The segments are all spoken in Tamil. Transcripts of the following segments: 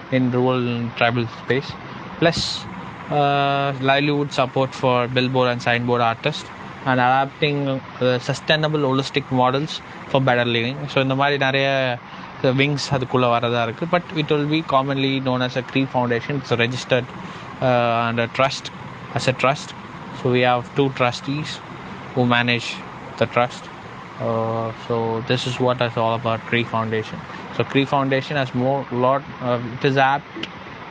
in rural and tribal space. Plus, uh, livelihood support for billboard and signboard artists and adapting uh, sustainable holistic models for better living. So இந்த மாதிரி நிறைய விங்ஸ் அதுக்குள்ளே வரதா இருக்குது but it will be commonly known as a Cree foundation it's registered and trust as a trust so we have two trustees who manage the trust. Uh, so this is what is all about Cree Foundation. So Cree Foundation has more lot. Uh, it is apt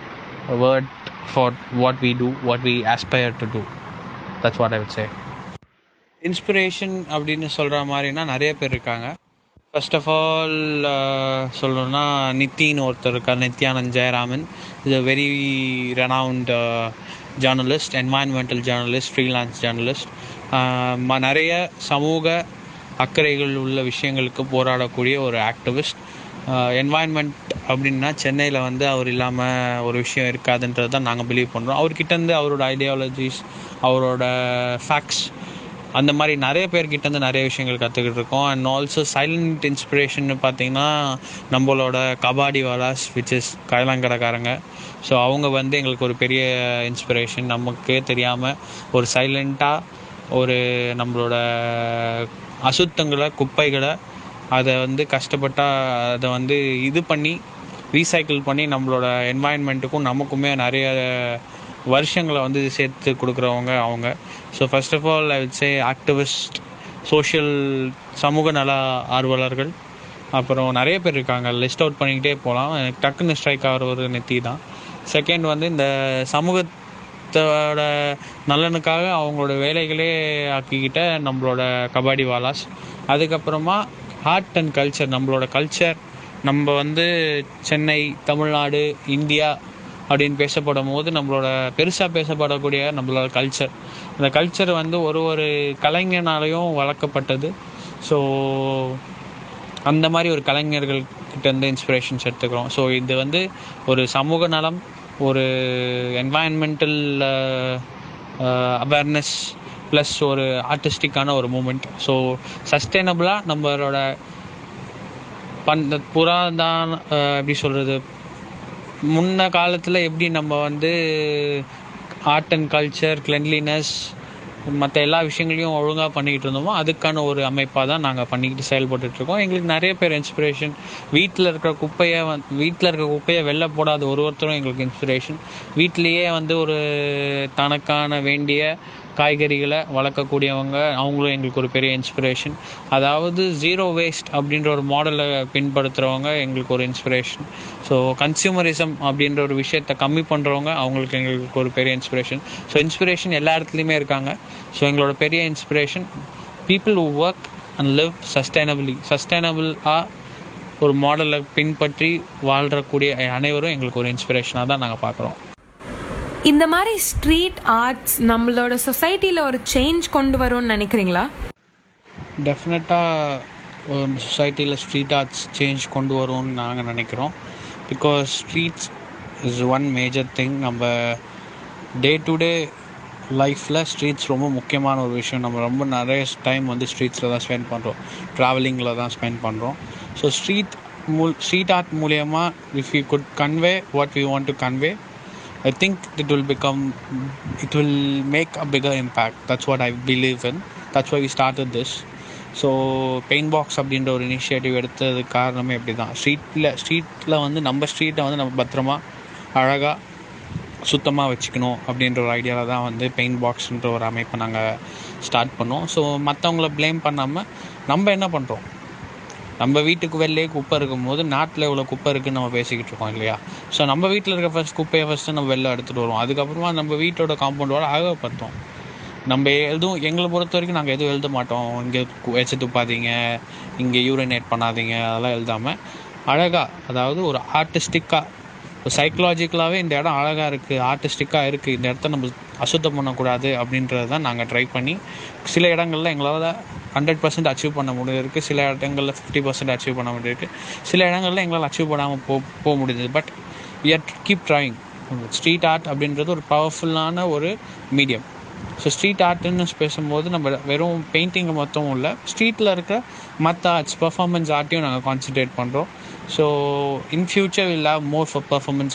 a word for what we do, what we aspire to do. That's what I would say. Inspiration அப்படின்னு சொல்கிற மாதிரினா நிறைய பேர் இருக்காங்க ஃபர்ஸ்ட் ஆஃப் ஆல் சொல்லணும்னா நித்தின்னு ஒருத்தர் இருக்கார் Nityanand Jayaraman is a very renowned journalist environmental journalist freelance journalist நிறைய சமூக அக்கறைகள் உள்ள விஷயங்களுக்கு போராடக்கூடிய ஒரு ஆக்டிவிஸ்ட் என்வாயன்மெண்ட் அப்படின்னா சென்னையில் வந்து அவர் இல்லாமல் ஒரு விஷயம் இருக்காதுன்றது தான் நாங்கள் பிலீவ் பண்ணுறோம் அவர்கிட்டேருந்து அவரோட ஐடியாலஜிஸ் அவரோட ஃபேக்ட்ஸ் அந்த மாதிரி நிறைய பேர்கிட்டேருந்து நிறைய விஷயங்கள் கற்றுக்கிட்டு இருக்கோம் அண்ட் ஆல்சோ சைலண்ட் இன்ஸ்பிரேஷன் பார்த்தீங்கன்னா நம்மளோட கபாடி வாலாஸ் விச் இஸ் கைலாங்கடைக்காரங்க ஸோ அவங்க வந்து எங்களுக்கு ஒரு பெரிய இன்ஸ்பிரேஷன் நமக்கே தெரியாமல் ஒரு சைலண்ட்டாக ஒரு நம்மளோட அசுத்தங்களை குப்பைகளை அதை வந்து கஷ்டப்பட்டால் அதை வந்து இது பண்ணி ரீசைக்கிள் பண்ணி நம்மளோட என்வாயன்மெண்ட்டுக்கும் நமக்குமே நிறைய வருஷங்களை வந்து சேர்த்து கொடுக்குறவங்க அவங்க so first of all I would say activist social சமூக நல ஆர்வலர்கள் அப்புறம் நிறைய பேர் இருக்காங்க லிஸ்ட் அவுட் பண்ணிக்கிட்டே போகலாம் எனக்கு டக்குன்னு ஸ்ட்ரைக் ஆகிற ஒரு நெத்தி தான் செகண்ட் வந்து இந்த சமூகத்தோட நலனுக்காக அவங்களோட வேலைகளே ஆக்கிக்கிட்ட நம்மளோட கபாடி வாலாஸ் அதுக்கப்புறமா ஆர்ட் அண்ட் கல்ச்சர் நம்மளோட கல்ச்சர் நம்ம வந்து சென்னை தமிழ்நாடு இந்தியா அப்படின்னு பேசப்படும் போது நம்மளோட பெருசாக பேசப்படக்கூடிய நம்மளோட கல்ச்சர் அந்த கல்ச்சர் வந்து ஒரு ஒரு கலைஞனாலையும் வளர்க்கப்பட்டது ஸோ அந்த மாதிரி ஒரு கலைஞர்கள் கிட்ட இருந்து இன்ஸ்பிரேஷன்ஸ் எடுத்துக்கிறோம் ஸோ இது வந்து ஒரு சமூக நலம் ஒரு என்வாயன்மெண்டல் அவேர்னஸ் ப்ளஸ் ஒரு ஆர்டிஸ்டிக்கான ஒரு மூமெண்ட் ஸோ சஸ்டைனபிளாக நம்மளோட பண் புராதான எப்படி சொல்கிறது முன்ன காலத்தில் எப்படி நம்ம வந்து ஆர்ட் அண்ட் கல்ச்சர் கிளென்லினஸ் மற்ற எல்லா விஷயங்களையும் ஒழுங்காக பண்ணிக்கிட்டு இருந்தோமோ அதுக்கான ஒரு அமைப்பாக தான் நாங்கள் பண்ணிக்கிட்டு செயல்பட்டுருக்கோம் எங்களுக்கு நிறைய பேர் இன்ஸ்பிரேஷன் வீட்டில் இருக்கிற குப்பையை வந் வீட்டில் இருக்கிற குப்பையை வெளில போடாத ஒரு ஒருத்தரும் எங்களுக்கு இன்ஸ்பிரேஷன் வீட்லேயே வந்து ஒரு தனக்கான வேண்டிய காய்கறிகளை வளர்க்கக்கூடியவங்க அவங்களும் எங்களுக்கு ஒரு பெரிய இன்ஸ்பிரேஷன் அதாவது ஜீரோ வேஸ்ட் அப்படின்ற ஒரு மாடலை பின்படுத்துகிறவங்க எங்களுக்கு ஒரு இன்ஸ்பிரேஷன் ஸோ கன்சியூமரிசம் அப்படின்ற ஒரு விஷயத்தை கம்மி பண்ணுறவங்க அவங்களுக்கு எங்களுக்கு ஒரு பெரிய இன்ஸ்பிரேஷன் ஸோ இன்ஸ்பிரேஷன் எல்லா இடத்துலையுமே இருக்காங்க ஸோ எங்களோட பெரிய inspiration people who work and live sustainably சஸ்டைனபிளாக ஒரு மாடலை பின்பற்றி வாழ்றக்கூடிய அனைவரும் எங்களுக்கு ஒரு இன்ஸ்பிரேஷனாக தான் நாங்கள் பார்க்குறோம் இந்த மாதிரி ஸ்ட்ரீட் ஆர்ட்ஸ் நம்மளோட சொசைட்டில ஒரு சேஞ்ச் கொண்டு வரும்னு நினைக்கிறீங்களா டெஃபினட்டாக ஒரு சொசைட்டியில் ஸ்ட்ரீட் ஆர்ட்ஸ் சேஞ்ச் கொண்டு வரும்னு நாங்கள் நினைக்கிறோம் because streets is one major thing நம்ம டே டு டே லைஃப்பில் ஸ்ட்ரீட்ஸ் ரொம்ப முக்கியமான ஒரு விஷயம் நம்ம ரொம்ப நிறைய டைம் வந்து ஸ்ட்ரீட்ஸில் தான் ஸ்பெண்ட் பண்ணுறோம் ட்ராவலிங்கில் தான் ஸ்பெண்ட் பண்ணுறோம் ஸோ ஸ்ட்ரீட் மூ ஸ்ட்ரீட் ஆர்ட் மூலயமா if you could convey what we want to convey I think it will become, it will make a bigger impact. That's what I believe in. That's why we started this. So paint box அப்படின்ற ஒரு இனிஷியேட்டிவ் எடுத்தது காரணமே அப்படி தான் ஸ்ட்ரீட்டில் ஸ்ட்ரீட்டில் வந்து நம்ம ஸ்ட்ரீட்டை வந்து நம்ம பத்திரமா அழகாக சுத்தமாக வச்சுக்கணும் அப்படின்ற ஒரு ஐடியாவில் தான் வந்து பெயிண்ட் பாக்ஸ்ன்ற ஒரு அமைப்பை நாங்கள் ஸ்டார்ட் பண்ணோம் ஸோ மற்றவங்கள ப்ளேம் பண்ணாமல் நம்ம என்ன பண்ணுறோம் நம்ம வீட்டுக்கு வெளிலே குப்பை இருக்கும்போது நாட்டில் எவ்வளோ குப்பை இருக்குன்னு நம்ம பேசிக்கிட்டு இருக்கோம் இல்லையா ஸோ நம்ம வீட்டில் இருக்க ஃபர்ஸ்ட் குப்பையை ஃபஸ்ட்டு நம்ம வெளில எடுத்துகிட்டு வருவோம் அதுக்கப்புறமா நம்ம வீட்டோட காம்பவுண்டோட அழகப்படுத்தும் நம்ம எதுவும் எங்களை பொறுத்த வரைக்கும் நாங்கள் எதுவும் எழுத மாட்டோம் இங்கே வச்சு துப்பாதீங்க இங்கே யூரினேட் பண்ணாதீங்க அதெல்லாம் எழுதாமல் அழகாக அதாவது ஒரு ஆர்டிஸ்டிக்காக ஒரு சைக்கலாஜிக்கலாகவே இந்த இடம் அழகாக இருக்குது ஆர்டிஸ்டிக்காக இருக்குது இந்த இடத்த நம்ம அசுத்தம் பண்ணக்கூடாது அப்படின்றது தான் நாங்கள் ட்ரை பண்ணி சில இடங்களில் எங்களால் ஹண்ட்ரட் பர்சன்ட் அச்சீவ் பண்ண முடியிருக்கு சில இடங்களில் ஃபிஃப்டி பர்சன்ட் அச்சீவ் பண்ண முடியிருக்கு சில இடங்களில் எங்களால் அச்சீவ் பண்ணாமல் போ போக முடியுது but we are keep trying street art அப்படின்றது ஒரு பவர்ஃபுல்லான ஒரு மீடியம் ஸோ ஸ்ட்ரீட் ஆர்ட்னு பேசும்போது நம்ம வெறும் பெயிண்டிங் மொத்தமும் இல்லை ஸ்ட்ரீட்டில் இருக்கிற மற்ற ஆர்ட்ஸ் பர்ஃபார்மன்ஸ் ஆர்ட்டையும் நாங்கள் கான்சென்ட்ரேட் பண்ணுறோம் so in future will have more for performance